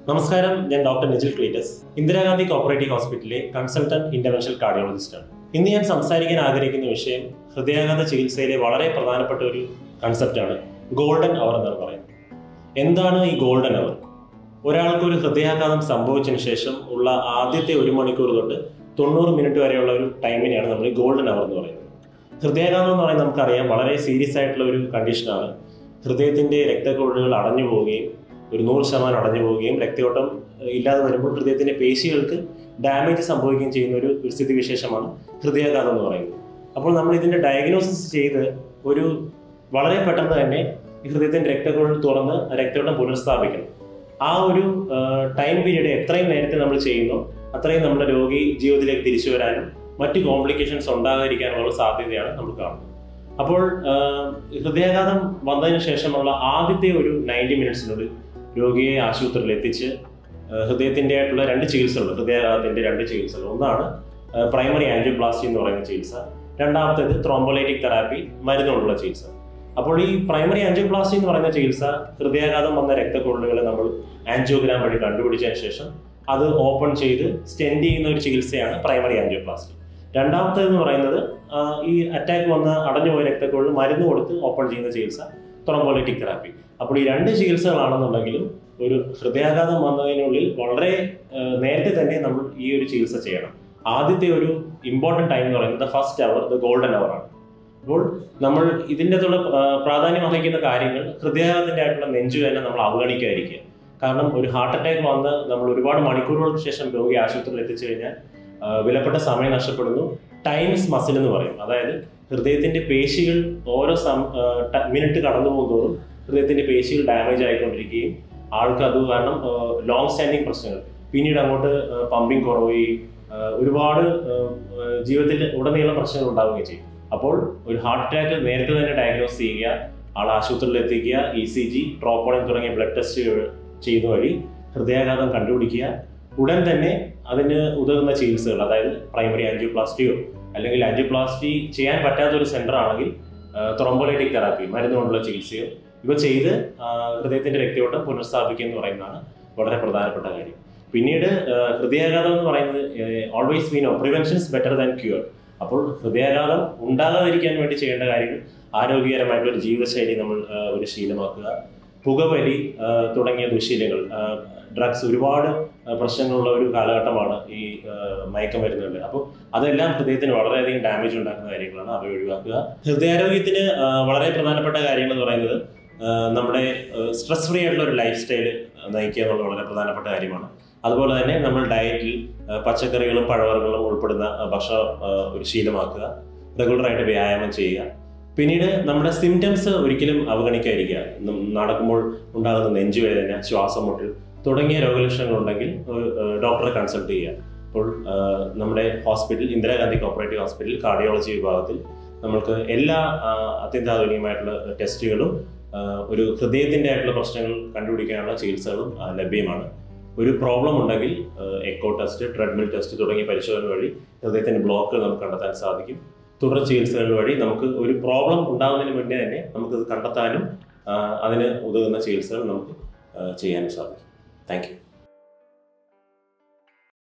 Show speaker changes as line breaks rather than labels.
നമസ്കാരം ഞാൻ doctor Nijil Cletus Indira Gandhi cooperative ഹോസ്പിറ്റലിലെ കൺസൾട്ടന്റ് ഇന്റർവെൻഷണൽ കാർഡിയോളജിസ്റ്റാണ് ഇന്ന് ഞാൻ സംസാരിക്കാൻ ആഗ്രഹിക്കുന്ന വിഷയം ഹൃദയാഘാത ചികിത്സയിലെ വളരെ പ്രധാനപ്പെട്ട ഒരു കൺസെപ്റ്റാണ് ഗോൾഡൻ അവർ എന്നാണ് പറയുന്നത് എന്താണ് ഈ ഗോൾഡൻ അവർ ഒരാൾക്ക് ഒരു ഹൃദയാഘാതം സംഭവിച്ചതിന് ശേഷം ഉള്ള ആദ്യത്തെ ഒരു മണിക്കൂർ തൊട്ട് തൊണ്ണൂറ് മിനിറ്റ് വരെയുള്ള ഒരു ടൈമിനെയാണ് നമ്മൾ ഈ ഗോൾഡൻ അവർ എന്ന് പറയുന്നത് ഹൃദയാഘാതം എന്ന് പറയുന്നത് നമുക്കറിയാം വളരെ സീരിയസ് ആയിട്ടുള്ള ഒരു കണ്ടീഷനാണ് ഹൃദയത്തിന്റെ രക്തക്കുഴലുകൾ അടഞ്ഞു പോവുകയും ഒരു നൂറ് ശതമാനം അടഞ്ഞു പോവുകയും രക്തയോട്ടം ഏഹ്, ഇല്ലാതെ വരുമ്പോൾ ഹൃദയത്തിന്റെ പേശികൾക്ക് ഡാമേജ് സംഭവിക്കുകയും ചെയ്യുന്ന ഒരു ഒരു സ്ഥിതിവിശേഷമാണ് ഹൃദയാഘാതം എന്ന് പറയുന്നത് അപ്പോൾ നമ്മൾ ഇതിന്റെ ഡയഗ്നോസിസ് ചെയ്ത് ഒരു വളരെ പെട്ടെന്ന് തന്നെ ഈ ഹൃദയത്തിന്റെ രക്തക്കുഴൽ തുറന്ന് രക്തയോട്ടം പുനഃസ്ഥാപിക്കണം ആ ഒരു ടൈം പീരീഡ് എത്രയും നേരത്തെ നമ്മൾ ചെയ്യുന്നു അത്രയും നമ്മുടെ രോഗി ജീവിതത്തിലേക്ക് തിരിച്ചു വരാനും മറ്റ് കോംപ്ലിക്കേഷൻസ് ഉണ്ടാകാതിരിക്കാനുള്ള സാധ്യതയാണ് നമ്മൾ കാണുന്നത് അപ്പോൾ ആ, ഹൃദയാഘാതം വന്നതിന് ശേഷമുള്ള ആദ്യത്തെ ഒരു നയൻറ്റി മിനിറ്റ്സിനുള്ളിൽ രോഗിയെ ആശുപത്രിയിൽ എത്തിച്ച് ആ, ഹൃദയത്തിന്റെ ആയിട്ടുള്ള രണ്ട് ചികിത്സകളുണ്ട് ഹൃദയാഘാതത്തിന്റെ രണ്ട് ചികിത്സകൾ ഒന്നാണ് പ്രൈമറി ആൻജിയോപ്ലാസ്റ്റി എന്ന് പറയുന്ന ചികിത്സ രണ്ടാമത്തേത് ത്രോംബോലൈറ്റിക് തെറാപ്പി മരുന്നുകൊണ്ടുള്ള ചികിത്സ അപ്പോൾ ഈ പ്രൈമറി ആൻജിയോപ്ലാസ്റ്റി എന്ന് പറയുന്ന ചികിത്സ ഹൃദയാഘാതം വന്ന രക്തക്കുഴലുകളെ നമ്മൾ ആൻജിയോഗ്രാം വഴി കണ്ടുപിടിച്ചതിന് ശേഷം അത് ഓപ്പൺ ചെയ്ത് സ്റ്റെൻഡ് ചെയ്യുന്ന ഒരു ചികിത്സയാണ് പ്രൈമറി ആൻജിയോപ്ലാസ്റ്റി രണ്ടാമത്തേത് എന്ന് പറയുന്നത് ആ, ഈ അറ്റാക്ക് വന്ന അടഞ്ഞുപോയ രക്തക്കുഴൽ മരുന്ന് കൊടുത്ത് ഓപ്പൺ ചെയ്യുന്ന ചികിത്സ ത്രോംബോലൈറ്റിക് തെറാപ്പി അപ്പോൾ ഈ രണ്ട് ചികിത്സകളാണെന്നുണ്ടെങ്കിലും ഒരു ഹൃദയാഘാതം വന്നതിനുള്ളിൽ വളരെ ആ, നേരത്തെ തന്നെ നമ്മൾ ഈ ഒരു ചികിത്സ ചെയ്യണം ആദ്യത്തെ ഒരു ഇമ്പോർട്ടൻറ്റ് ടൈം എന്ന് പറയുന്നത് first hour the golden hour ആണ് അപ്പോൾ നമ്മൾ ഇതിൻ്റെ അകത്തുള്ള ആ, പ്രാധാന്യം അർഹിക്കുന്ന കാര്യങ്ങൾ ഹൃദയാഘാതത്തിന്റെ ആയിട്ടുള്ള നെഞ്ചുവേദന നമ്മൾ അവഗണിക്കാതിരിക്കുക കാരണം ഒരു ഹാർട്ട് അറ്റാക്ക് വന്ന് നമ്മൾ ഒരുപാട് മണിക്കൂറുകൾക്ക് ശേഷം രോഗി ആശുപത്രിയിൽ എത്തിച്ചു കഴിഞ്ഞാൽ ആ, വിലപ്പെട്ട സമയം നഷ്ടപ്പെടുന്നു ടൈംസ് മസിൽ എന്ന് പറയും അതായത് ഹൃദയത്തിന്റെ പേശികൾ ഓരോ സം മിനിറ്റ് കടന്നു പോകുന്നതോറും ഹൃദയത്തിന്റെ പേശികൾ ഡാമേജ് ആയിക്കൊണ്ടിരിക്കുകയും ആൾക്ക് അത് കാരണം ലോങ് സ്റ്റാൻഡിങ് പ്രശ്നങ്ങൾ പിന്നീട് അങ്ങോട്ട് പമ്പിങ് കുറവുകയും ആ, ഒരുപാട് ആ, ആ, ജീവിതത്തിൽ ഉടനീളം പ്രശ്നങ്ങൾ ഉണ്ടാവുകയും ചെയ്യും അപ്പോൾ ഒരു ഹാർട്ട് അറ്റാക്ക് നേരത്തെ തന്നെ ഡയഗ്നോസ് ചെയ്യുക ആൾ ആശുപത്രിയിൽ എത്തിക്കുക ഇ സി ജി ട്രോപ്പോണിൻ തുടങ്ങിയ ബ്ലഡ് ടെസ്റ്റ് ചെയ്യുന്ന വഴി ഹൃദയാഘാതം കണ്ടുപിടിക്കുക ഉടൻ തന്നെ അതിന് ഉതകുന്ന ചികിത്സകൾ അതായത് പ്രൈമറി ആൻജിയോപ്ലാസ്റ്റിയോ അല്ലെങ്കിൽ ആൻജിയോപ്ലാസ്റ്റി ചെയ്യാൻ പറ്റാത്ത ഒരു സെന്റർ ആണെങ്കിൽ ത്രോംബോലൈറ്റിക് തെറാപ്പി മരുന്നുകൊണ്ടുള്ള ചികിത്സയോ ഇവ ചെയ്ത് ആ, ഹൃദയത്തിന്റെ രക്തയോട്ടം പുനഃസ്ഥാപിക്കുക എന്ന് പറയുന്നതാണ് വളരെ പ്രധാനപ്പെട്ട കാര്യം പിന്നീട് ആ, ഹൃദയാഘാതം എന്ന് പറയുന്നത് always we know prevention is better than cure അപ്പോൾ ഹൃദയാഘാതം ഉണ്ടാകാതിരിക്കാൻ വേണ്ടി ചെയ്യേണ്ട കാര്യങ്ങൾ ആരോഗ്യകരമായിട്ടുള്ള ഒരു ജീവിതശൈലി നമ്മൾ ആ, ഒരു ശീലമാക്കുക പുകവലി ആ, തുടങ്ങിയ ദുശീലങ്ങൾ ഡ്രഗ്സ് ഒരുപാട് ആ, പ്രശ്നങ്ങളുള്ള ഒരു കാലഘട്ടമാണ് ഈ ആ, മയക്കുമരുന്നുകൾ അപ്പോൾ അതെല്ലാം ഹൃദയത്തിന് വളരെയധികം ഡാമേജ് ഉണ്ടാക്കുന്ന കാര്യങ്ങളാണ് അവ ഒഴിവാക്കുക ഹൃദയാരോഗ്യത്തിന് ആ, വളരെ പ്രധാനപ്പെട്ട കാര്യങ്ങൾ എന്ന് പറയുന്നത് ആ, നമ്മുടെ സ്ട്രെസ് ഫ്രീ ആയിട്ടുള്ള ഒരു ലൈഫ് സ്റ്റൈൽ നയിക്കുക എന്നുള്ളത് വളരെ പ്രധാനപ്പെട്ട കാര്യമാണ് അതുപോലെ തന്നെ നമ്മൾ ഡയറ്റിൽ ആ, പച്ചക്കറികളും പഴവർഗ്ഗങ്ങളും ഉൾപ്പെടുന്ന ആ, ഭക്ഷണം ആ, ഒരു ശീലമാക്കുക റെഗുലറായിട്ട് വ്യായാമം ചെയ്യുക പിന്നീട് നമ്മുടെ സിംറ്റംസ് ഒരിക്കലും അവഗണിക്കാതിരിക്കുക നം- നടക്കുമ്പോൾ ഉണ്ടാകുന്ന നെഞ്ചുവേദന ശ്വാസം മുട്ടൽ തുടങ്ങിയ രോഗലക്ഷണങ്ങൾ ഉണ്ടെങ്കിൽ ഒരു, ആ, ഡോക്ടറെ കൺസൾട്ട് ചെയ്യുക അപ്പോൾ ആ, നമ്മുടെ hospital Indira Gandhi cooperative hospital cardiology വിഭാഗത്തിൽ നമ്മൾക്ക് എല്ലാ ആ, അത്യന്താധുനികമായിട്ടുള്ള ടെസ്റ്റുകളും ആ, ഒരു ഹൃദയത്തിൻ്റെ ആയിട്ടുള്ള പ്രശ്നങ്ങൾ കണ്ടുപിടിക്കാനുള്ള ചികിത്സകളും ആ, ലഭ്യമാണ് ഒരു പ്രോബ്ലം ഉണ്ടെങ്കിൽ എക്കോ ടെസ്റ്റ് ട്രെഡ്മിൽ ടെസ്റ്റ് തുടങ്ങിയ പരിശോധന വഴി ഹൃദയത്തിൻ്റെ ബ്ലോക്ക് നമുക്ക് കണ്ടെത്താൻ സാധിക്കും തുടർ ചികിത്സകൾ വഴി നമുക്ക് ഒരു പ്രോബ്ലം ഉണ്ടാകുന്നതിന് മുന്നേ തന്നെ നമുക്കത് കണ്ടെത്താനും ആ, അതിന് ഉതകുന്ന ചികിത്സകൾ നമുക്ക് ആ, ചെയ്യാനും സാധിക്കും താങ്ക് യു